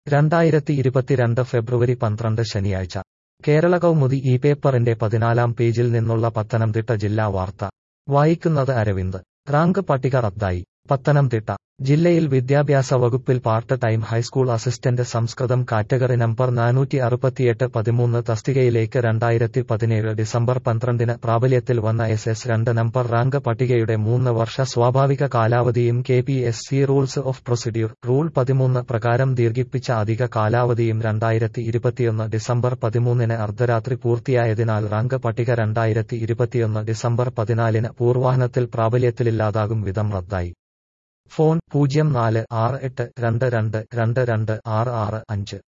രണ്ടായിരത്തി ഇരുപത്തിരണ്ട് ഫെബ്രുവരി പന്ത്രണ്ട് ശനിയാഴ്ച കേരള കൗമുദി ഈ പേപ്പറിന്റെ പതിനാലാം പേജിൽ നിന്നുള്ള പത്തനംതിട്ട ജില്ലാ വാർത്ത വായിക്കുന്നത് അരവിന്ദ് റാങ്ക് പട്ടിക റദ്ദായി പത്തനംതിട്ട ജില്ലയിൽ വിദ്യാഭ്യാസ വകുപ്പിൽ part time high school assistant Samskritam category number നാനൂറ്റി അറുപത്തിയെട്ട് പതിമൂന്ന് തസ്തികയിലേക്ക് രണ്ടായിരത്തി പതിനേഴ് ഡിസംബർ പന്ത്രണ്ടിന് പ്രാബല്യത്തിൽ വന്ന എസ് എസ് രണ്ട് നമ്പർ റാങ്ക് പട്ടികയുടെ മൂന്ന് വർഷ സ്വാഭാവിക കാലാവധിയും K P S C rules of procedure rule പതിമൂന്ന് പ്രകാരം ദീർഘിപ്പിച്ച അധിക കാലാവധിയും രണ്ടായിരത്തി ഇരുപത്തിയൊന്ന് ഡിസംബർ പതിമൂന്നിന് അർദ്ധരാത്രി പൂർത്തിയായതിനാൽ റാങ്ക് പട്ടിക രണ്ടായിരത്തി ഇരുപത്തിയൊന്ന് ഡിസംബർ പതിനാലിന് പൂർവാഹനത്തിൽ പ്രാബല്യത്തിലില്ലാതാകും വിധം റദ്ദായി ഫോൺ പൂജ്യം നാല് ആറ് എട്ട് രണ്ട് രണ്ട് രണ്ട് രണ്ട് ആറ് ആറ് അഞ്ച്